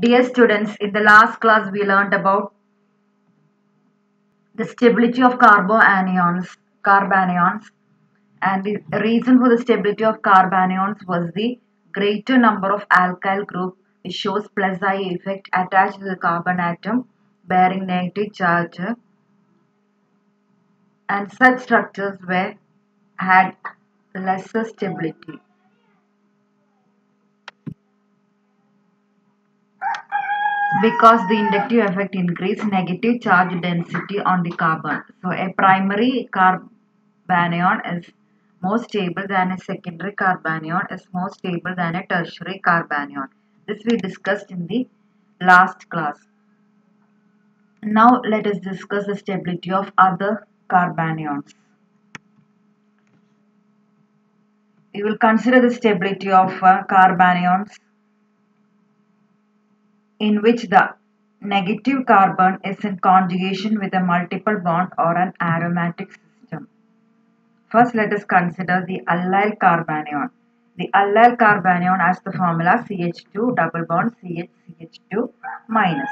Dear students, in the last class we learned about the stability of carbanions, carbanions and the reason for the stability of carbanions was the greater number of alkyl group which shows plus I effect attached to the carbon atom bearing negative charge and such structures were had lesser stability. because the inductive effect increase negative charge density on the carbon. So a primary carbanion is more stable than a secondary carbanion is more stable than a tertiary carbanion. This we discussed in the last class. Now let us discuss the stability of other carbanions. We will consider the stability of uh, carbanions in which the negative carbon is in conjugation with a multiple bond or an aromatic system. First, let us consider the allyl carbanion. The allyl carbanion has the formula CH2 double bond CH CH2 minus.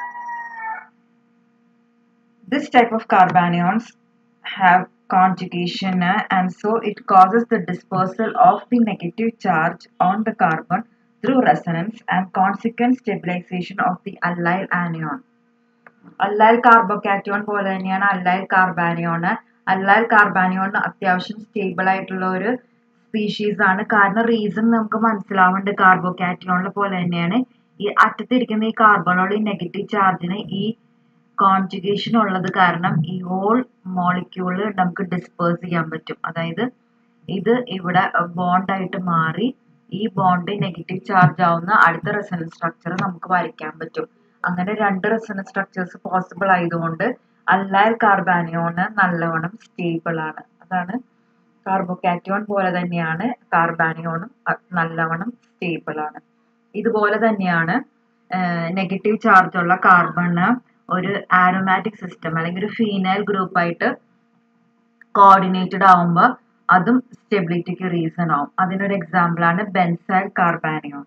This type of carbanions have conjugation uh, and so it causes the dispersal of the negative charge on the carbon through resonance and consequent stabilization of the allyl anion. അല്ലൈൽ carbocation പോലെ തന്നെയാണ് allyl carbanion allyl carbanion അത്യാവശ്യം stable ആയിട്ടുള്ള ഒരു species ആണ് കാരണം reason നമുക്ക് മനസ്സിലാവുന്നുണ്ട് കാർബോകാറ്റിയോണിലെ പോലെ തന്നെയാണ് ഈ അറ്റത്തിരിക്കുന്ന ഈ കാർബണോട് ഈ നെഗറ്റീവ് ചാർജിന് ഈ കോൺജുഗേഷൻ ഉള്ളത് കാരണം ഈ ഹോൾ മോളിക്യൂള് നമുക്ക് ഡിസ്പേഴ്സ് ചെയ്യാൻ പറ്റും അതായത് ഇത് ഇവിടെ ബോണ്ടായിട്ട് മാറി ഈ ബോണ്ട് നെഗറ്റീവ് ചാർജ് ആവുന്ന അടുത്ത റെസണൻസ് സ്ട്രക്ചർ നമുക്ക് വരയ്ക്കാൻ പറ്റും അങ്ങനെ രണ്ട് റെസണൻസ് സ്ട്രക്ചേഴ്സ് പോസിബിൾ ആയതുകൊണ്ട് അല്ലൈൽ കാർബാനിയോണ് നല്ലവണ്ണം സ്റ്റേബിൾ ആണ് അതാണ് കാർബോകാറ്റിയോൺ പോലെ തന്നെയാണ് കാർബാനിയോണും നല്ലവണ്ണം സ്റ്റേബിൾ ആണ് ഇതുപോലെ തന്നെയാണ് നെഗറ്റീവ് ചാർജ് ഉള്ള കാർബണ് ഒരു ആരോമാറ്റിക് സിസ്റ്റം അല്ലെങ്കിൽ ഒരു ഫീനൈൽ ഗ്രൂപ്പായിട്ട് കോർഡിനേറ്റഡ് ആവുമ്പോൾ അതും സ്റ്റെബിലിറ്റിക്ക് റീസൺ ആവും അതിനൊരു എക്സാമ്പിൾ ആണ് ബെൻസൈൽ കാർബാനിയോൺ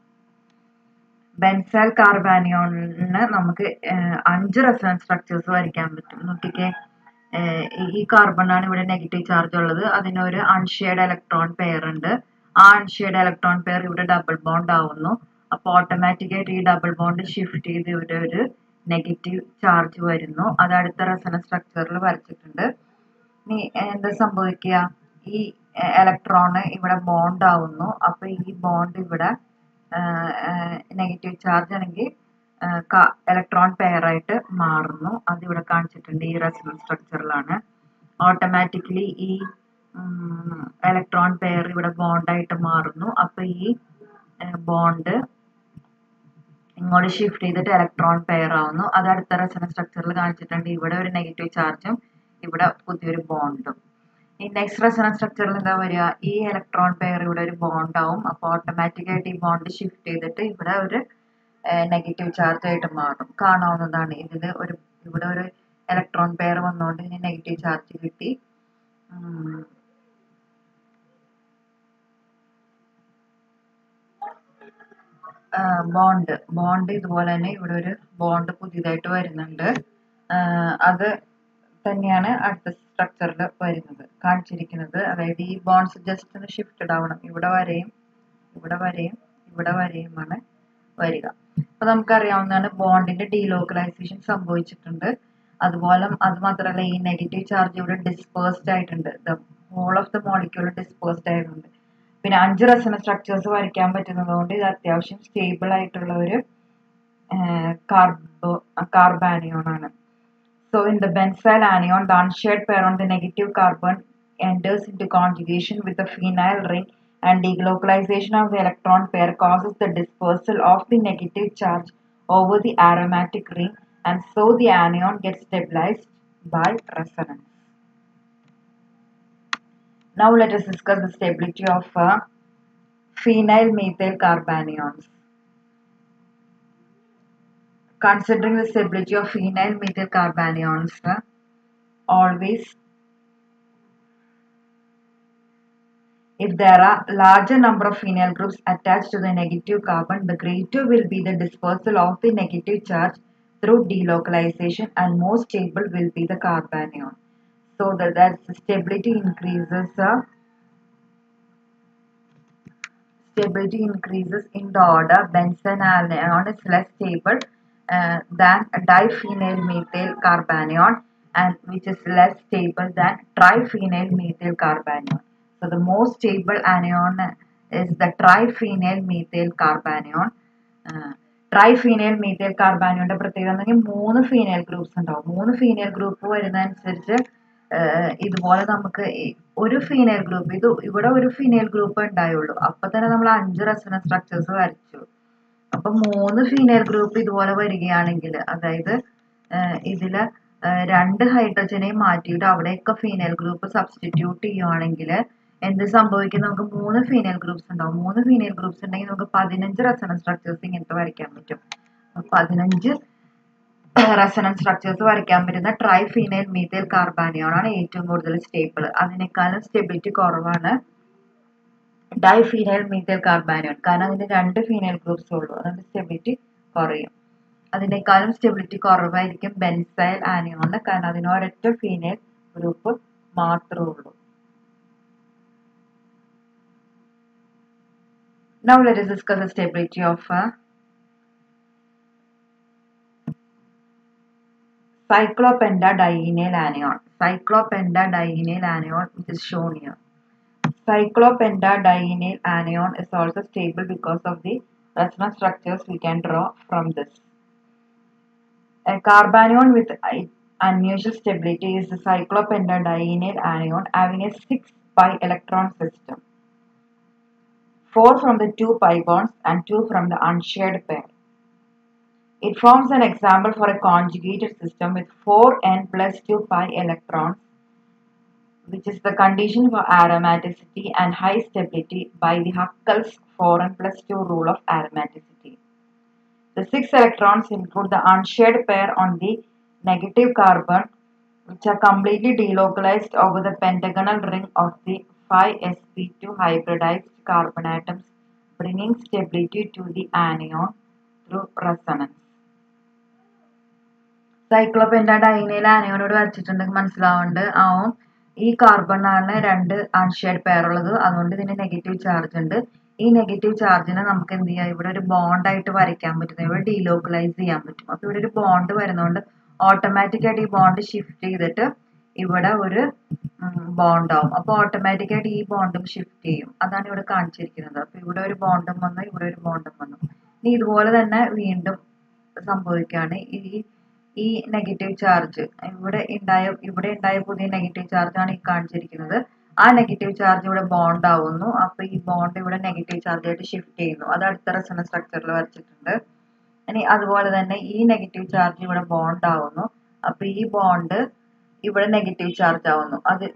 ബെൻസൈൽ കാർബാനിയോണിന് നമുക്ക് അഞ്ച് റെസണൻസ് സ്ട്രക്ചേഴ്സ് വരയ്ക്കാൻ പറ്റും നോക്കിക്കേ ഈ കാർബണാണ് ഇവിടെ നെഗറ്റീവ് ചാർജ് ഉള്ളത് അതിനൊരു അൺഷെയർഡ് ഇലക്ട്രോൺ പെയർ ഉണ്ട് ആ അൺഷെയർഡ് ഇലക്ട്രോൺ പെയർ ഇവിടെ ഡബിൾ ബോണ്ട് ആവുന്നു അപ്പോൾ ഓട്ടോമാറ്റിക്കായിട്ട് ഈ ഡബിൾ ബോണ്ട് ഷിഫ്റ്റ് ചെയ്ത് ഇവിടെ ഒരു നെഗറ്റീവ് ചാർജ് വരുന്നു അത് അടുത്ത റെസണൻസ് സ്ട്രക്ചറിൽ വരച്ചിട്ടുണ്ട് ഇനി എന്താ സംഭവിക്കുക ഈ ഇലക്ട്രോണ് ഇവിടെ ബോണ്ട് ആവുന്നു അപ്പൊ ഈ ബോണ്ട് ഇവിടെ നെഗറ്റീവ് ചാർജ് ആണെങ്കിൽ ഇലക്ട്രോൺ പെയർ ആയിട്ട് മാറുന്നു അത് ഇവിടെ കാണിച്ചിട്ടുണ്ട് ഈ റെസണൻസ് സ്ട്രക്ചറിലാണ് ഓട്ടോമാറ്റിക്കലി ഈ ഇലക്ട്രോൺ പെയർ ഇവിടെ ബോണ്ടായിട്ട് മാറുന്നു അപ്പൊ ഈ ബോണ്ട് ഇങ്ങോട്ട് ഷിഫ്റ്റ് ചെയ്തിട്ട് ഇലക്ട്രോൺ പെയർ ആവുന്നു അത് അടുത്ത റെസണൻസ് സ്ട്രക്ചറിൽ കാണിച്ചിട്ടുണ്ട് ഇവിടെ ഒരു നെഗറ്റീവ് ചാർജും ഇവിടെ പുതിയൊരു ബോണ്ടും ഈ നെക്സ്റ്റ് റെസണൻസ് സ്ട്രക്ചറിൽ എന്താ വരിക ഈ ഇലക്ട്രോൺ പെയർ ഇവിടെ ഒരു ബോണ്ട് ആവും അപ്പോൾ ഓട്ടോമാറ്റിക് ആയിട്ട് ഈ ബോണ്ട് ഷിഫ്റ്റ് ചെയ്തിട്ട് ഇവിടെ ഒരു നെഗറ്റീവ് ചാർജ് ആയിട്ട് മാറും കാണാവുന്നതാണ് ഇതിൽ ഒരു ഇവിടെ ഒരു ഇലക്ട്രോൺ പെയർ വന്നുകൊണ്ട് ഇതിന് നെഗറ്റീവ് ചാർജ് കിട്ടി ബോണ്ട് ബോണ്ട് ഇതുപോലെ തന്നെ ഇവിടെ ഒരു ബോണ്ട് പുതിയതായിട്ട് വരുന്നുണ്ട് അത് തന്നെയാണ് അടുത്ത സ്ട്രക്ചറിൽ വരുന്നത് കാണിച്ചിരിക്കുന്നത് അതായത് ഈ ബോൺസ് ജസ്റ്റ് ഒന്ന് ഷിഫ്റ്റഡ് ആവണം ഇവിടെ വരെയും ഇവിടെ വരെയും ഇവിടെ വരെയുമാണ് വരിക അപ്പൊ നമുക്കറിയാവുന്നതാണ് ബോണ്ടിന്റെ ഡീലോക്കലൈസേഷൻ സംഭവിച്ചിട്ടുണ്ട് അതുപോലെ അത് മാത്രമല്ല ഈ നെഗറ്റീവ് ചാർജ് ഇവിടെ ഡിസ്പേഴ്സ്ഡ് ആയിട്ടുണ്ട് the whole of the molecule dispersed ആയിട്ടുണ്ട് പിന്നെ അഞ്ച് റെസണൻസ് സ്ട്രക്ചേഴ്സ് വരയ്ക്കാൻ പറ്റുന്നത് കൊണ്ട് ഇത് അത്യാവശ്യം സ്റ്റേബിൾ ആയിട്ടുള്ള ഒരു കാർബോ കാർബാനിയോൺ ആണ് So in the benzyl anion, the unshared pair on the negative carbon enters into conjugation with the phenyl ring and delocalization of the electron pair causes the dispersal of the negative charge over the aromatic ring and so the anion gets stabilized by resonance. Now let us discuss the stability of uh, phenyl methyl carbanions. considering the stability of phenyl methyl carbanions always If there are larger number of phenyl groups attached to the negative carbon, the greater will be the dispersal of the negative charge through delocalization and more stable will be the carbanion. So that, that stability increases uh, stability increases in the order benzene anion is less stable uh, than diphenyl methyl carbanion and which is less stable than triphenyl methyl carbanion. So the most stable anion is the triphenyl methyl carbanion. Uh, triphenyl methyl കാർബാനിയുടെ പ്രത്യേകത എന്നുണ്ടെങ്കിൽ മൂന്ന് phenyl groups ഉണ്ടാവും മൂന്ന് phenyl group വരുന്നതനുസരിച്ച് ഇതുപോലെ നമുക്ക് ഒരു phenyl group ഇത് ഇവിടെ ഒരു ഫീനൈൽ ഗ്രൂപ്പ് ഉണ്ടായുള്ളൂ അപ്പൊ തന്നെ നമ്മൾ അഞ്ച് റെസണൻസ് സ്ട്രക്ചേഴ്സ് വരച്ചു അപ്പൊ മൂന്ന് ഫീനൈൽ ഗ്രൂപ്പ് ഇതുപോലെ വരികയാണെങ്കിൽ അതായത് ഇതില് രണ്ട് ഹൈഡ്രജനെയും മാറ്റിയിട്ട് അവിടെയൊക്കെ ഫീനൈൽ ഗ്രൂപ്പ് സബ്സ്റ്റിറ്റ്യൂട്ട് ചെയ്യുവാണെങ്കിൽ എന്ത് സംഭവിക്കും നമുക്ക് മൂന്ന് ഫീനൈൽ ഗ്രൂപ്പ്സ് ഉണ്ടാവും മൂന്ന് ഫീനൈൽ ഗ്രൂപ്പ്സ് ഉണ്ടെങ്കിൽ നമുക്ക് പതിനഞ്ച് റെസണൻസ് സ്ട്രക്ചേഴ്സ് ഇങ്ങനത്തെ വരയ്ക്കാൻ പറ്റും പതിനഞ്ച് റെസണൻസ് സ്ട്രക്ചേഴ്സ് വരയ്ക്കാൻ പറ്റുന്ന ട്രൈ ഫീനൈൽ മീഥൈൽ കാർബാനിയോൺ ആണ് ഏറ്റവും കൂടുതൽ സ്റ്റേബിൾ അതിനേക്കാളും സ്റ്റെബിലിറ്റി കുറവാണ് ഡൈഫീനൈൽ മീഥൈൽ കാർബാനിയോൺ കാരണം അതിന് രണ്ട് ഫീനൈൽ ഗ്രൂപ്പ്സ് ഉള്ളൂ അതുകൊണ്ട് സ്റ്റെബിലിറ്റി കുറയും അതിനേക്കാളും സ്റ്റെബിലിറ്റി കുറവായിരിക്കും ബെൻസൈൽ ആനിയോണ് കാരണം അതിന് ഒരൊറ്റ ഫീനൈൽ ഗ്രൂപ്പ് മാത്രമേ ഉള്ളൂ Now let us discuss the stability of uh, cyclopentadienyl anion. Cyclopentadienyl anion which is shown here. Cyclopentadienyl anion is also stable because of the resonance structures we can draw from this. A carbanion with unusual stability is the cyclopentadienyl anion having a 6 pi electron system. 4 from the 2 pi bonds and 2 from the unshared pair. It forms an example for a conjugated system with 4n plus 2 pi electrons, which is the condition for aromaticity and high stability by the Huckel's 4n plus 2 rule of aromaticity. The 6 electrons include the unshared pair on the negative carbon, which are completely delocalized over the pentagonal ring of the 5sp2 hybridized carbon atoms, bringing stability to the anion through resonance. സൈക്ലോപെൻഡൈനയിൽ ആനയോനോട് വരച്ചിട്ടുണ്ടെങ്കിൽ മനസ്സിലാവുന്നുണ്ട് ആവും ഈ കാർബണാണ് രണ്ട് അൺഷെയർഡ് pair ഉള്ളത് അതുകൊണ്ട് ഇതിന് negative charge ഉണ്ട് ഈ negative ചാർജിനെ നമുക്ക് എന്ത് ചെയ്യാം ഇവിടെ ഒരു ബോണ്ട് ആയിട്ട് വരയ്ക്കാൻ പറ്റും ഇവിടെ ഡീലോക്കലൈസ് ചെയ്യാൻ പറ്റും അപ്പോൾ ഇവിടെ ഒരു ബോണ്ട് വരുന്നതുകൊണ്ട് ഓട്ടോമാറ്റിക് ആയിട്ട് ഈ ബോണ്ട് ഷിഫ്റ്റ് ചെയ്തിട്ട് ഇവിടെ ഒരു ബോണ്ട് ആവും അപ്പോൾ ഓട്ടോമാറ്റിക് ആയിട്ട് ഈ ബോണ്ടും ഷിഫ്റ്റ് ചെയ്യും അതാണ് ഇവിടെ കാണിച്ചിരിക്കുന്നത് അപ്പോൾ ഇവിടെ ഒരു ബോണ്ടും വന്നു ഇവിടെ ഒരു ബോണ്ടും വന്നു ഇനി ഇതുപോലെ തന്നെ വീണ്ടും സംഭവിക്കുകയാണ് ഈ ഈ നെഗറ്റീവ് ചാർജ് ഇവിടെ ഉണ്ടായ ഇവിടെ ഉണ്ടായ പുതിയ നെഗറ്റീവ് ചാർജ് ആണ് ഈ കാണിച്ചിരിക്കുന്നത് ആ നെഗറ്റീവ് ചാർജ് ഇവിടെ ബോണ്ട് ആവുന്നു അപ്പൊ ഈ ബോണ്ട് ഇവിടെ നെഗറ്റീവ് ചാർജ് ആയിട്ട് ഷിഫ്റ്റ് ചെയ്യുന്നു അത് അടുത്ത റെസണൻസ് സ്ട്രക്ചറിൽ വരച്ചിട്ടുണ്ട് ഇനി അതുപോലെ തന്നെ ഈ നെഗറ്റീവ് ചാർജ് ഇവിടെ ബോണ്ട് ആവുന്നു അപ്പൊ ഈ ബോണ്ട് ഇവിടെ നെഗറ്റീവ് ചാർജ് ആവുന്നു അത്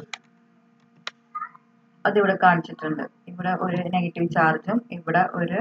അതിവിടെ കാണിച്ചിട്ടുണ്ട് ഇവിടെ ഒരു നെഗറ്റീവ് ചാർജും ഇവിടെ ഒരു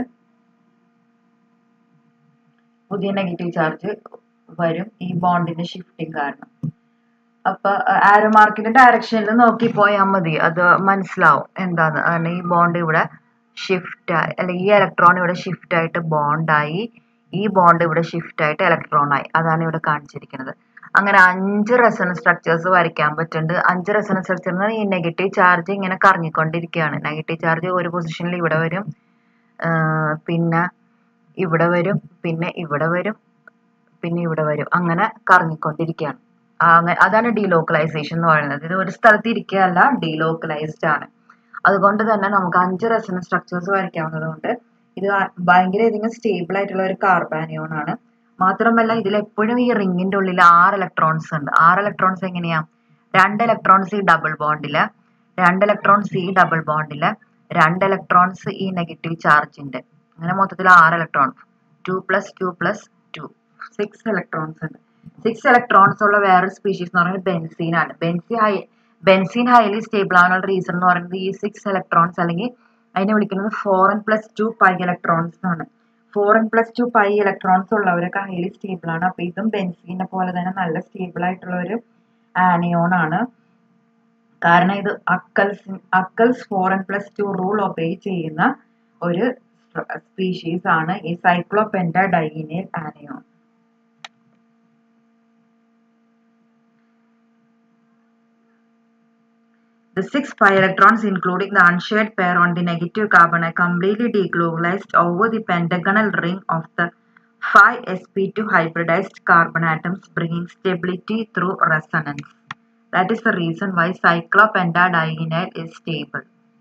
പുതിയ നെഗറ്റീവ് ചാർജ് വരും ഈ ബോണ്ടിന്റെ ഷിഫ്റ്റിംഗ് കാരണം അപ്പൊ ആരോ മാർക്കിന്റെ ഡയറക്ഷനിൽ നോക്കി പോയാൽ മതി അത് മനസ്സിലാവും എന്താന്ന് കാരണം ഈ ബോണ്ട് ഇവിടെ ഷിഫ്റ്റ് ആയി അല്ലെങ്കിൽ ഈ ഇലക്ട്രോൺ ഇവിടെ ഷിഫ്റ്റ് ആയിട്ട് ബോണ്ടായി ഈ ബോണ്ട് ഇവിടെ ഷിഫ്റ്റ് ആയിട്ട് ഇലക്ട്രോൺ ആയി അതാണ് ഇവിടെ കാണിച്ചിരിക്കുന്നത് അങ്ങനെ അഞ്ച് റെസണൻസ് സ്ട്രക്ചേഴ്സ് വരയ്ക്കാൻ പറ്റുന്നുണ്ട് അഞ്ച് റെസണൻസ് സ്ട്രക്ചറിന് ഈ നെഗറ്റീവ് ചാർജ് ഇങ്ങനെ കറങ്ങിക്കൊണ്ടിരിക്കുകയാണ് നെഗറ്റീവ് ചാർജ് ഒരു പൊസിഷനിൽ ഇവിടെ വരും പിന്നെ ഇവിടെ വരും പിന്നെ ഇവിടെ വരും പിന്നെ ഇവിടെ വരും അങ്ങനെ കറങ്ങിക്കൊണ്ടിരിക്കുകയാണ് അതാണ് ഡീലോക്കലൈസേഷൻ എന്ന് പറയുന്നത് ഇത് ഒരു സ്ഥലത്ത് ഇരിക്കുകയല്ല ഡീലോക്കലൈസ്ഡ് ആണ് അതുകൊണ്ട് തന്നെ നമുക്ക് അഞ്ച് റെസണൻസ് സ്ട്രക്ചേഴ്സ് വരയ്ക്കാവുന്നത് കൊണ്ട് ഇത് ഭയങ്കര അധികം സ്റ്റേബിൾ ആയിട്ടുള്ള ഒരു കാർബാനിയോൺ ആണ് മാത്രമല്ല ഇതിൽ എപ്പോഴും ഈ റിങ്ങിന്റെ ഉള്ളിൽ ആറ് ഇലക്ട്രോൺസ് ഉണ്ട് ആറ് ഇലക്ട്രോൺസ് എങ്ങനെയാ രണ്ട് ഇലക്ട്രോൺസ് ഈ ഡബിൾ ബോണ്ടില് രണ്ട് ഇലക്ട്രോൺസ് ഈ ഡബിൾ ബോണ്ടില് രണ്ട് ഇലക്ട്രോൺസ് ഈ നെഗറ്റീവ് ചാർജിന്റെ അങ്ങനെ മൊത്തത്തിൽ ആറ് electrons two plus two plus two six electrons ഉണ്ട് സിക്സ് ഇലക്ട്രോൺസ് ഉള്ള വേറൊരു സ്പീഷീസ് എന്ന് പറയുന്നത് ബെൻസീൻ ആണ് benzene high benzene highly stable ആവാനുള്ള റീസൺ എന്ന് പറയുന്നത് ഈ സിക്സ് ഇലക്ട്രോൺസ് അല്ലെങ്കിൽ അതിനെ വിളിക്കുന്നത് four n plus two pi electrons ആണ് four n plus two pi electrons ഉള്ളവരൊക്കെ ഹൈലി സ്റ്റേബിൾ ആണ് അപ്പൊ ഇതും ബെൻസീനെ പോലെ തന്നെ നല്ല സ്റ്റേബിൾ ആയിട്ടുള്ള ഒരു ആനിയോൺ ആണ് കാരണം ഇത് അക്കൽസ് അക്കൽസ് four n plus two rule obey ചെയ്യുന്ന ഒരു സ്പീഷീസ് ആണ് ഈ cyclopenta dienyl anion The six pi electrons, including the unshared pair on the negative carbon, are completely deglobalized over the pentagonal ring of the five sp2 hybridized carbon atoms, bringing stability through resonance. That is the reason why cyclopentadienyl is stable.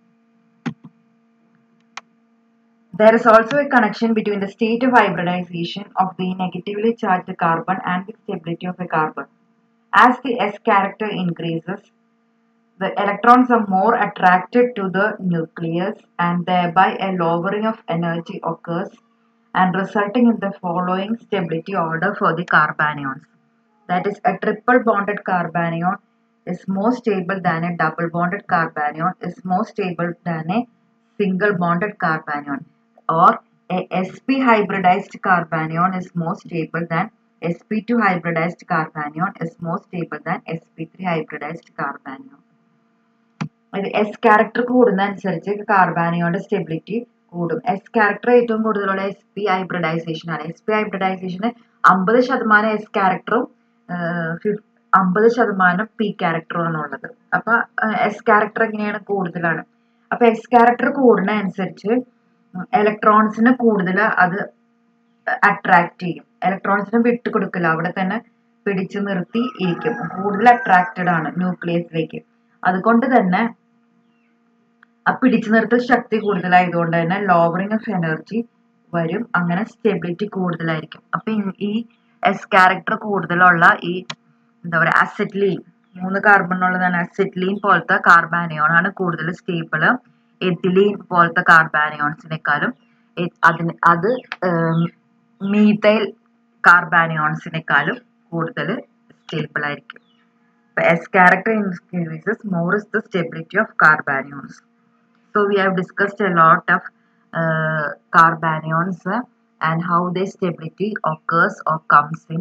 There is also a connection between the state of hybridization of the negatively charged carbon and the stability of a carbon. As the S character increases, the electrons are more attracted to the nucleus and thereby a lowering of energy occurs and resulting in the following stability order for the carbanions. That is a triple bonded carbanion is more stable than a double bonded carbanion is more stable than a single bonded carbanion or a sp hybridized carbanion is more stable than sp2 hybridized carbanion is more stable than sp3 hybridized carbanion. ഇത് S character കൂടുന്നതനുസരിച്ച് കാർബാനിയോന്റെ stability കൂടും S character ഏറ്റവും കൂടുതലുള്ള S P hybridization ആണ് S P ഹൈബ്രിഡൈസേഷന് അമ്പത് ശതമാനം എസ് ക്യാരക്ടറും അമ്പത് ശതമാനം പി ക്യാരക്ടറും ആണ് ഉള്ളത് അപ്പൊ എസ് ക്യാരക്ടർ എങ്ങനെയാണ് കൂടുതലാണ് അപ്പൊ എസ് ക്യാരക്ടർ കൂടുന്ന അനുസരിച്ച് ഇലക്ട്രോൺസിന് കൂടുതൽ അത് അട്രാക്ട് ചെയ്യും ഇലക്ട്രോൺസിന് വിട്ടു കൊടുക്കില്ല അവിടെ തന്നെ പിടിച്ചു നിർത്തി ഇരിക്കും കൂടുതൽ അട്രാക്റ്റഡ് ആണ് ന്യൂക്ലിയസിലേക്ക് അതുകൊണ്ട് തന്നെ ആ പിടിച്ചു നിർത്തൽ ശക്തി കൂടുതലായതുകൊണ്ട് തന്നെ ലോവറിങ് ഓഫ് എനർജി വരും അങ്ങനെ സ്റ്റെബിലിറ്റി കൂടുതലായിരിക്കും അപ്പൊ ഈ എസ് ക്യാരക്ടർ കൂടുതലുള്ള ഈ എന്താ പറയുക അസെറ്റ്ലീൻ മൂന്ന് കാർബൺ ഉള്ളതാണ് അസെറ്റ്ലീൻ പോലത്തെ കാർബാനിയോൺ ആണ് കൂടുതൽ സ്റ്റേബിള് എത്തിലീൻ പോലത്തെ കാർബാനിയോൺസിനേക്കാളും അതിന് അത് മീതൈൽ കാർബാനിയോൺസിനേക്കാളും കൂടുതൽ സ്റ്റേബിൾ ആയിരിക്കും as character increases, more is the stability of carbanions. So we have discussed a lot of uh, carbanions uh, and how their stability occurs or comes in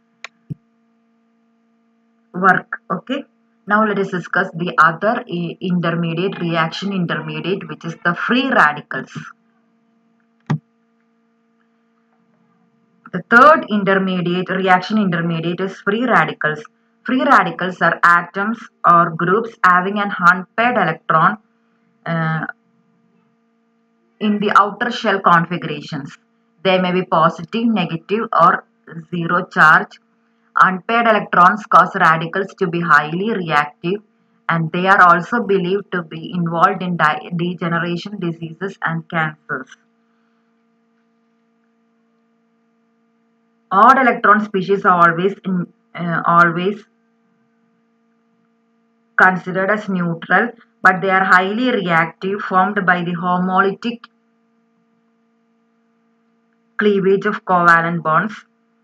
work. Okay. Now let us discuss the other uh, intermediate reaction intermediate which is the free radicals. The third intermediate reaction intermediate is free radicals. Free radicals are atoms or groups having an unpaired electron uh, in the outer shell configurations. They may be positive, negative, or zero charge. Unpaired electrons cause radicals to be highly reactive and they are also believed to be involved in degeneration diseases and cancers. Odd electron species are always in, uh, always considered as neutral, but they are highly reactive, formed by the homolytic cleavage of covalent bonds.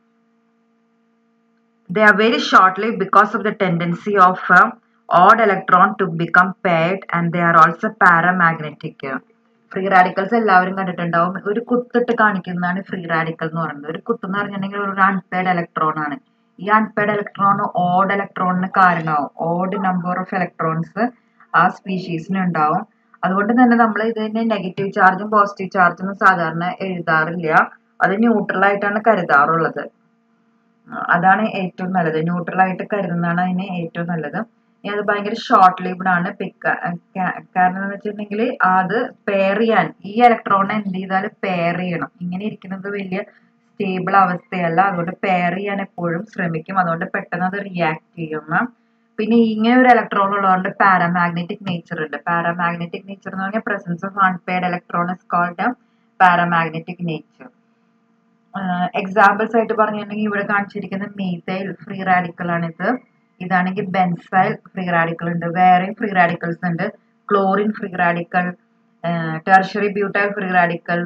They are very short-lived because of the tendency of uh, odd electron to become paired and they are also paramagnetic. Free radicals എല്ലാവരും കണ്ടിട്ടുണ്ടാവും ഒരു കുത്തിട്ട് കാണിക്കുന്നതാണ് free radical എന്ന് പറയുന്നത് ഒരു കുത്തെന്ന് പറഞ്ഞിട്ടുണ്ടെങ്കിൽ ഒരു unpaid electron ആണ് ഈ അൺപെയ്ഡ് ഇലക്ട്രോൺ ഓഡ് ഇലക്ട്രോണിന് കാരണമാവും ഓഡ് നമ്പർ ഓഫ് ഇലക്ട്രോൺസ് ആ സ്പീഷീസിന് ഉണ്ടാവും അതുകൊണ്ട് തന്നെ നമ്മൾ ഇതിന് നെഗറ്റീവ് ചാർജും പോസിറ്റീവ് ചാർജും ഒന്നും സാധാരണ എഴുതാറില്ല അത് ന്യൂട്രൽ ആയിട്ടാണ് കരുതാറുള്ളത് അതാണ് ഏറ്റവും നല്ലത് ന്യൂട്രൽ ആയിട്ട് കരുതുന്നതാണ് അതിന് ഏറ്റവും നല്ലത് ഇനി അത് ഭയങ്കര ഷോർട്ട് ലിവ്ഡ് ആണ് പിക്ക് കാരണം എന്ന് വെച്ചിട്ടുണ്ടെങ്കിൽ അത് പെയർ ചെയ്യാൻ ഈ ഇലക്ട്രോണിനെ എന്ത് ചെയ്താൽ പെയർ ചെയ്യണം ഇങ്ങനെ ഇരിക്കുന്നത് വലിയ സ്റ്റേബിൾ അവസ്ഥയല്ല അതുകൊണ്ട് പെയർ ചെയ്യാൻ എപ്പോഴും ശ്രമിക്കും അതുകൊണ്ട് പെട്ടെന്ന് അത് റിയാക്ട് ചെയ്യും പിന്നെ ഇങ്ങനെ ഒരു ഇലക്ട്രോൺ ഉള്ളതുകൊണ്ട് പാരാമാഗ്നറ്റിക് നേച്ചർ ഉണ്ട് പാരാമാഗ്നറ്റിക് നേച്ചർ എന്ന് പറഞ്ഞാൽ presence of unpaired electron is called paramagnetic nature examples ആയിട്ട് പറഞ്ഞിട്ടുണ്ടെങ്കിൽ ഇവിടെ കാണിച്ചിരിക്കുന്ന മീതൈൽ ഫ്രീ റാഡിക്കൽ ആണിത് ഇതാണെങ്കിൽ ബെൻസൈൽ ഫ്രീ റാഡിക്കൽ ഉണ്ട് വേറെയും ഫ്രീ റാഡിക്കൽസ് ഉണ്ട് chlorine free radical tertiary butyl free radical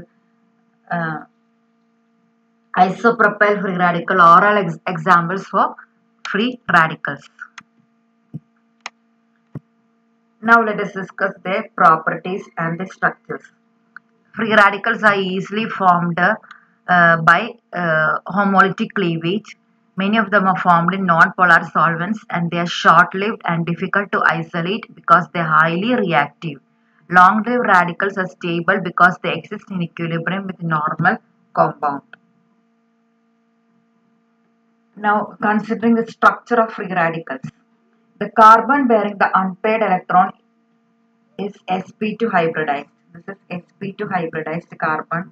isopropyl free radical are all ex examples for free radicals. Now let us discuss their properties and the structures. Free radicals are easily formed uh, by uh, homolytic cleavage. Many of them are formed in non-polar solvents and they are short-lived and difficult to isolate because they are highly reactive. Long-lived radicals are stable because they exist in equilibrium with normal compound. Now considering the structure of free radicals. The carbon bearing the unpaired electron is sp2 hybridized. This is sp2 hybridized carbon.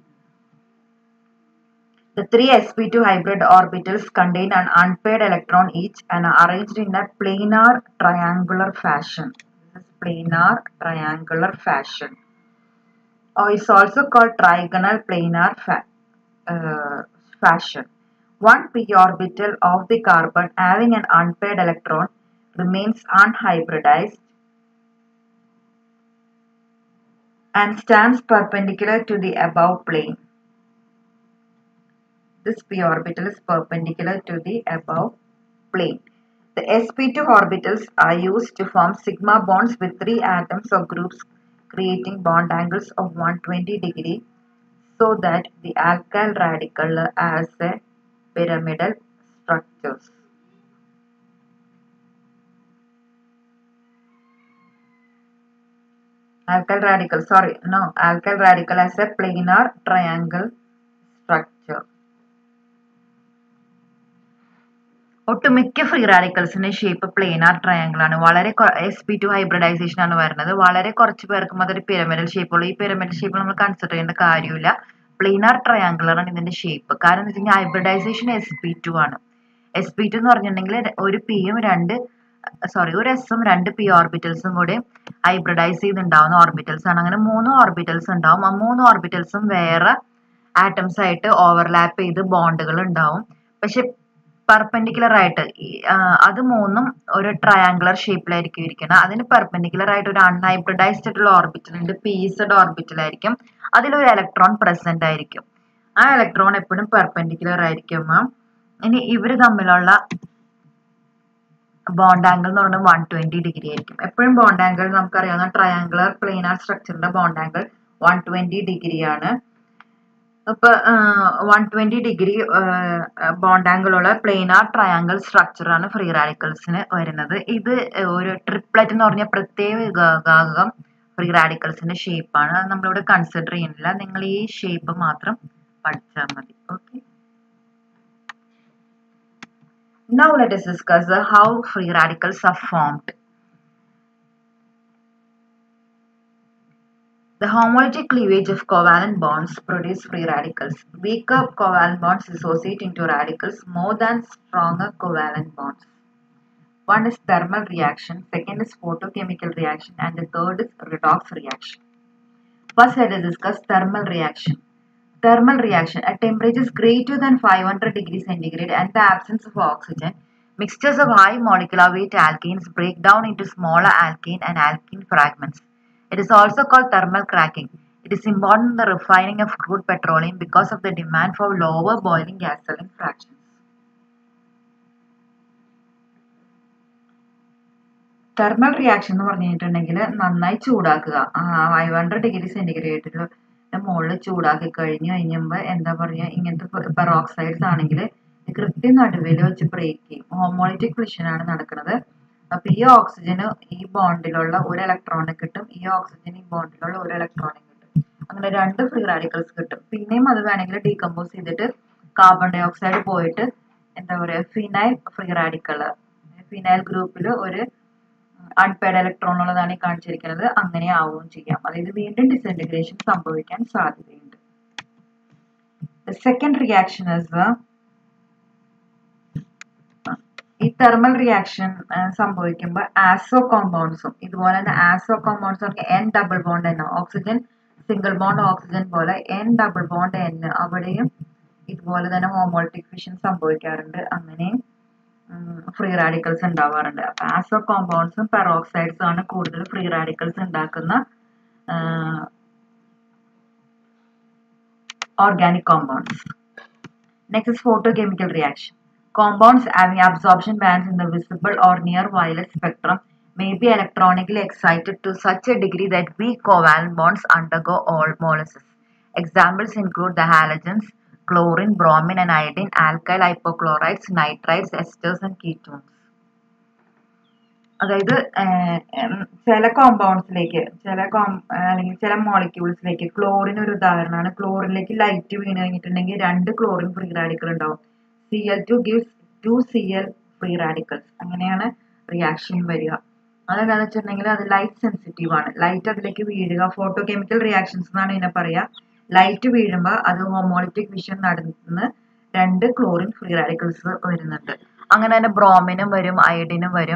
The three sp2 hybrid orbitals contain an unpaired electron each and are arranged in a planar triangular fashion. This is planar triangular fashion. Or is also called trigonal planar fa uh, fashion. One p orbital of the carbon having an unpaired electron remains unhybridized and stands perpendicular to the above plane. This p orbital is perpendicular to the above plane. The sp2 orbitals are used to form sigma bonds with three atoms or groups creating bond angles of 120 degree so that the alkyl radical has a pyramidal structures. Alkyl radical, sorry, no, alkyl radical has a planar triangle structure. ഒട്ടുമിക്ക free റാഡിക്കൽസിന്റെ shape planar triangle ആണ് വളരെ S P to hybridisation ആണ് വരുന്നത് വളരെ കുറച്ച് പേർക്കും അതൊരു പിരമിഡൽ ഷേപ്പുള്ളൂ ഈ പിരമിഡൽ ഷേപ്പ് നമ്മൾ കൺസിഡർ ചെയ്യേണ്ട കാര്യമില്ല പ്ലെയിനാർ ട്രയാങ്കിളർ ആണ് ഇതിന്റെ ഷേപ്പ് കാരണം എന്ന് വെച്ച് കഴിഞ്ഞാൽ ഹൈബ്രിഡൈസേഷൻ എസ് പി ടു ആണ് എസ് പി ടു എന്ന് പറഞ്ഞിട്ടുണ്ടെങ്കിൽ ഒരു പിയും രണ്ട് സോറി ഒരു എസും രണ്ട് പി ഓർബിറ്റൽസും കൂടി ഹൈബ്രിഡൈസ് ചെയ്തുണ്ടാവുന്ന ഓർബിറ്റൽസ് ആണ് അങ്ങനെ മൂന്ന് ഓർബിറ്റൽസ് ഉണ്ടാവും ആ മൂന്ന് ഓർബിറ്റൽസും വേറെ ആറ്റംസ് ആയിട്ട് ഓവർലാപ്പ് ചെയ്ത് ബോണ്ടുകൾ ഉണ്ടാവും പക്ഷെ പെർപെൻഡിക്കുലർ ആയിട്ട് അത് മൂന്നും ഒരു ട്രയാങ്കുലർ ഷേപ്പിലായിരിക്കും ഇരിക്കുന്നത് അതിന് പെർപെൻഡിക്കുലർ ആയിട്ട് ഒരു അൺഹൈബ്രിഡൈസ്ഡ് ആയിട്ടുള്ള ഓർബിറ്റൽ ഉണ്ട് പി സെഡ് ഓർബിറ്റലായിരിക്കും അതിലൊരു ഇലക്ട്രോൺ പ്രസന്റ് ആയിരിക്കും ആ ഇലക്ട്രോൺ എപ്പോഴും പെർപെൻഡിക്കുലർ ആയിരിക്കും ഇനി ഇവർ തമ്മിലുള്ള ബോണ്ട് ആംഗിൾ എന്ന് പറയുന്നത് വൺ ട്വന്റി ഡിഗ്രി ആയിരിക്കും എപ്പോഴും ബോണ്ട് ആംഗിൾ നമുക്കറിയാവുന്ന ട്രയാങ്കുലർ പ്ലെയിനാർ സ്ട്രക്ചറിന്റെ bond angle one twenty degree ആണ് അപ്പൊ one twenty degree bond angle ഉള്ള പ്ലെയിനാർ ട്രയാങ്കിൾ സ്ട്രക്ചർ ആണ് ഫ്രീ റാഡിക്കൽസിന് വരുന്നത് ഇത് ഒരു ട്രിപ്ലറ്റ് എന്ന് പറഞ്ഞ പ്രത്യേക വിഭാഗം ഫ്രീ റാഡിക്കൽസിന്റെ ഷേപ്പാണ് അത് നമ്മളിവിടെ കൺസിഡർ ചെയ്യുന്നില്ല നിങ്ങൾ ഈ ഷേപ്പ് മാത്രം പഠിച്ചാൽ മതി okay Now let us discuss uh, how free radicals are formed. The homologic cleavage of covalent bonds produce free radicals. Weaker covalent bonds dissociate into radicals more than stronger covalent bonds. One is thermal reaction, second is photochemical reaction, and the third is redox reaction. First, let us discuss thermal reaction. Thermal reaction at temperatures greater than 500 degrees centigrade and the absence of oxygen, mixtures of high molecular weight alkanes break down into smaller alkane and alkene fragments. It is also called thermal cracking. It is important in the refining of crude petroleum because of the demand for lower boiling gasoline fractions. Thermal reaction എന്ന് പറഞ്ഞിട്ടുണ്ടെങ്കിൽ നന്നായി ചൂടാക്കുക five hundred degree സെന്റിഗ്രേഡിൽ മുകളിൽ ചൂടാക്കി കഴിഞ്ഞ് കഴിയുമ്പോൾ എന്താ പറയുക ഇങ്ങനത്തെ പെറോക്സൈഡ്സ് ആണെങ്കിൽ കൃത്യം നടുവിൽ വെച്ച് ബ്രേക്ക് ചെയ്യും ഹോമോളിറ്റിക് ഫിഷൻ ആണ് നടക്കുന്നത് അപ്പൊ ഈ ഓക്സിജന് ഈ ബോണ്ടിലുള്ള ഒരു ഇലക്ട്രോണിക് കിട്ടും ഈ ഓക്സിജൻ ഈ ബോണ്ടിലുള്ള ഒരു ഇലക്ട്രോണിക് കിട്ടും അങ്ങനെ രണ്ട് ഫ്രീ റാഡിക്കൽസ് കിട്ടും പിന്നെയും അത് വേണമെങ്കിൽ ഡീകമ്പോസ് ചെയ്തിട്ട് കാർബൺ ഡൈ ഓക്സൈഡ് പോയിട്ട് എന്താ പറയുക ഫിനൈൽ ഫ്രീ റാഡിക്കൽ ഫിനൈൽ ഗ്രൂപ്പിൽ ഒരു അൺപെയർഡ് ഇലക്ട്രോൺ ഉള്ളതാണ് ഈ കാണിച്ചിരിക്കുന്നത് അങ്ങനെ ആവുകയും ചെയ്യാം അതായത് വീണ്ടും ഡിസെൻറ്റിഗ്രേഷൻ സംഭവിക്കാൻ സാധ്യതയുണ്ട് സെക്കൻഡ് റിയാക്ഷൻ ഇസ് ഈ തെർമൽ റിയാക്ഷൻ സംഭവിക്കുമ്പോൾ ആസോ കോമ്പൗണ്ട്സും ഇതുപോലെ തന്നെ ആസോ കോമ്പൗണ്ട്സ് പറഞ്ഞാൽ N double bond N oxygen single bond oxygen പോലെ എൻ ഡബിൾ ബോണ്ട് എൻ അവിടെയും ഇതുപോലെ തന്നെ ഹോമോളിറ്റിക് ഫിഷൻ സംഭവിക്കാറുണ്ട് അങ്ങനെയും ഫ്രീ റാഡിക്കൽസ് ഉണ്ടാവാറുണ്ട് അപ്പൊ ആസോ കോമ്പൗണ്ട്സും പെറോക്സൈഡ്സും ആണ് കൂടുതൽ ഫ്രീ റാഡിക്കൽസ് ഉണ്ടാക്കുന്ന organic compounds. Next is photochemical reaction. Compounds having absorption bands in the visible or near violet spectrum may be electronically excited to such a degree that weak covalent bonds undergo all molecules. Examples include the halogens, chlorine, bromine and iodine, alkyl hypochlorites, nitrites, esters and ketones. അതായത് ചില കോമ്പൗണ്ട്സിലേക്ക് ചില com അല്ലെങ്കിൽ ചില മോളിക്യൂൾസിലേക്ക് chlorine ഒരു ഉദാഹരണമാണ് ക്ലോറിനിലേക്ക് light വീണ് കഴിഞ്ഞിട്ടുണ്ടെങ്കിൽ രണ്ട് ക്ലോറിൻ ഫ്രീ റാഡിക്കൽ ഉണ്ടാവും C L two gives two C L free radicals അങ്ങനെയാണ് റിയാക്ഷൻ വരിക അതെന്താണെന്ന് വെച്ചിട്ടുണ്ടെങ്കിൽ അത് ലൈറ്റ് സെൻസിറ്റീവ് ആണ് ലൈറ്റ് അതിലേക്ക് വീഴുക ഫോട്ടോ കെമിക്കൽ റിയാക്ഷൻസ് എന്നാണ് ഇതിനെ പറയുക ലൈറ്റ് വീഴുമ്പോൾ അത് ഹോമോളിറ്റിക് വിഷൻ നടന്ന് രണ്ട് ക്ലോറിൻ ഫ്രീ റാഡിക്കൽസ് വരുന്നുണ്ട് അങ്ങനെ തന്നെ ബ്രോമിനും വരും അയഡിനും വരും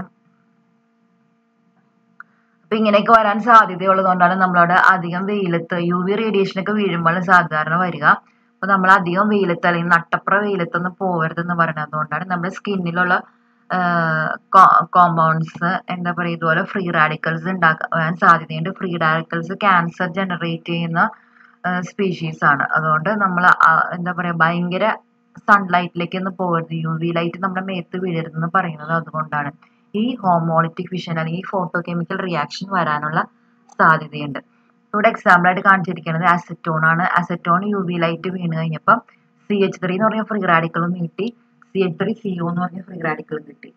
അപ്പൊ ഇങ്ങനെയൊക്കെ വരാൻ സാധ്യതയുള്ളതുകൊണ്ടാണ് നമ്മളവിടെ അധികം വെയിലത്ത് യു വി റേഡിയേഷൻ ഒക്കെ വീഴുമ്പോൾ സാധാരണ വരിക അപ്പൊ നമ്മൾ അധികം വെയിലത്ത് അല്ലെങ്കിൽ നട്ടപ്ര വെയിലത്തൊന്നും പോകരുതെന്ന് പറയുന്നത് അതുകൊണ്ടാണ് നമ്മുടെ സ്കിന്നിലുള്ള കോമ്പൗണ്ട്സ് എന്താ പറയുക ഇതുപോലെ ഫ്രീ റാഡിക്കൽസ് ഉണ്ടാക്കാൻ സാധ്യതയുണ്ട് ഫ്രീ റാഡിക്കൽസ് ക്യാൻസർ ജനറേറ്റ് ചെയ്യുന്ന സ്പീഷീസ് ആണ് അതുകൊണ്ട് നമ്മൾ എന്താ പറയുക ഭയങ്കര സൺലൈറ്റിലേക്ക് ഒന്നും പോകരുത് യു വി ലൈറ്റ് നമ്മുടെ മേത്ത് വീഴരുതെന്ന് പറയുന്നത് അതുകൊണ്ടാണ് ഈ ഹോമോളിറ്റിക് വിഷൻ അല്ലെങ്കിൽ ഫോട്ടോ കെമിക്കൽ റിയാക്ഷൻ വരാനുള്ള സാധ്യതയുണ്ട് ഇവിടെ എക്സാമ്പിൾ ആയിട്ട് കാണിച്ചിരിക്കുന്നത് അസറ്റോൺ ആണ് അസറ്റോൺ യു വി ലൈറ്റ് വീണ് കഴിഞ്ഞപ്പോൾ സി എച്ച് ത്രീ എന്ന് പറഞ്ഞ ഫ്രീ റാഡിക്കളും കിട്ടി C H three C O എന്ന് പറഞ്ഞ ഫ്രീ റാഡിക്കലും കിട്ടി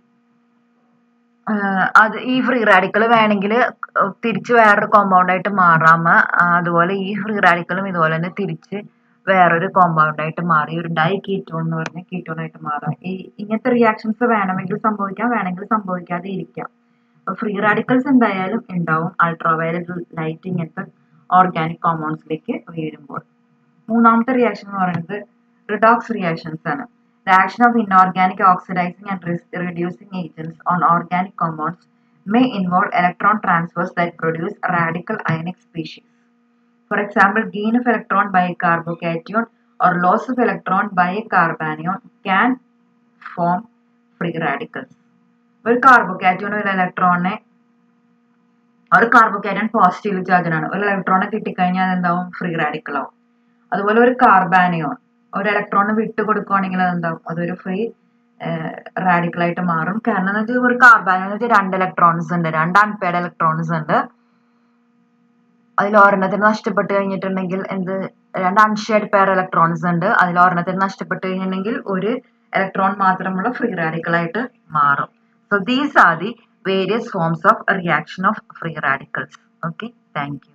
അത് ഈ ഫ്രീ റാഡിക്കൽ വേണമെങ്കിൽ തിരിച്ച് വേറൊരു കോമ്പൗണ്ട് ആയിട്ട് മാറാമ അതുപോലെ ഈ ഫ്രീ റാഡിക്കലും ഇതുപോലെ തന്നെ തിരിച്ച് വേറൊരു കോമ്പൗണ്ട് ആയിട്ട് മാറി ഒരു ഡൈ കീറ്റോൺ എന്ന് പറഞ്ഞ കീറ്റോൺ ആയിട്ട് മാറാം ഈ ഇങ്ങനത്തെ റിയാക്ഷൻസ് വേണമെങ്കിൽ സംഭവിക്കാം വേണമെങ്കിൽ സംഭവിക്കാതെ ഇരിക്കാം അപ്പൊ ഫ്രീ റാഡിക്കൽസ് എന്തായാലും ഉണ്ടാവും അൾട്രാവയലറ്റ് ലൈറ്റ് ഇങ്ങനത്തെ ഓർഗാനിക് കോമ്പൗണ്ട്സിലേക്ക് വീഴുമ്പോൾ മൂന്നാമത്തെ റിയാക്ഷൻ എന്ന് പറയുന്നത് റിഡോക്സ് റിയാക്ഷൻസ് ആണ് The action of inorganic oxidizing and reducing agents on organic compounds may involve electron transfers that produce radical ionic species. For example, gain of electron by a carbocation or loss of electron by a carbanion can form free radicals. ഒരു കാർബോകാറ്റോൺ ഒരു ഇലക്ട്രോണിനെ ഒരു കാർബോകാറ്റോൺ positive ചാർജാണ് ഒരു ഇലക്ട്രോണെ കിട്ടിക്കഴിഞ്ഞാൽ അതെന്താവും free radical ആവും അതുപോലെ ഒരു carbanion ഒരു ഇലക്ട്രോൺ വിട്ട് കൊടുക്കുവാണെങ്കിൽ അതെന്താവും അതൊരു ഫ്രീ റാഡിക്കൽ ആയിട്ട് മാറും കാരണം എന്ന് വെച്ചാൽ ഒരു കാർബാനിയോൺ എന്ന് വെച്ചാൽ രണ്ട് ഇലക്ട്രോൺസ് ഉണ്ട് രണ്ട് അൺപെയർഡ് ഇലക്ട്രോൺസ് ഉണ്ട് അതിൽ ഒരെണ്ണത്തിന് നഷ്ടപ്പെട്ട് കഴിഞ്ഞിട്ടുണ്ടെങ്കിൽ എന്ത് രണ്ട് അൺഷെയർഡ് പെയർ ഇലക്ട്രോൺസ് ഉണ്ട് അതിൽ ഒരെണ്ണത്തിന് നഷ്ടപ്പെട്ട് കഴിഞ്ഞിട്ടുണ്ടെങ്കിൽ ഒരു ഇലക്ട്രോൺ മാത്രമുള്ള ഫ്രീ റാഡിക്കൽ ആയിട്ട് മാറും so these are the various forms of reaction of free radicals okay thank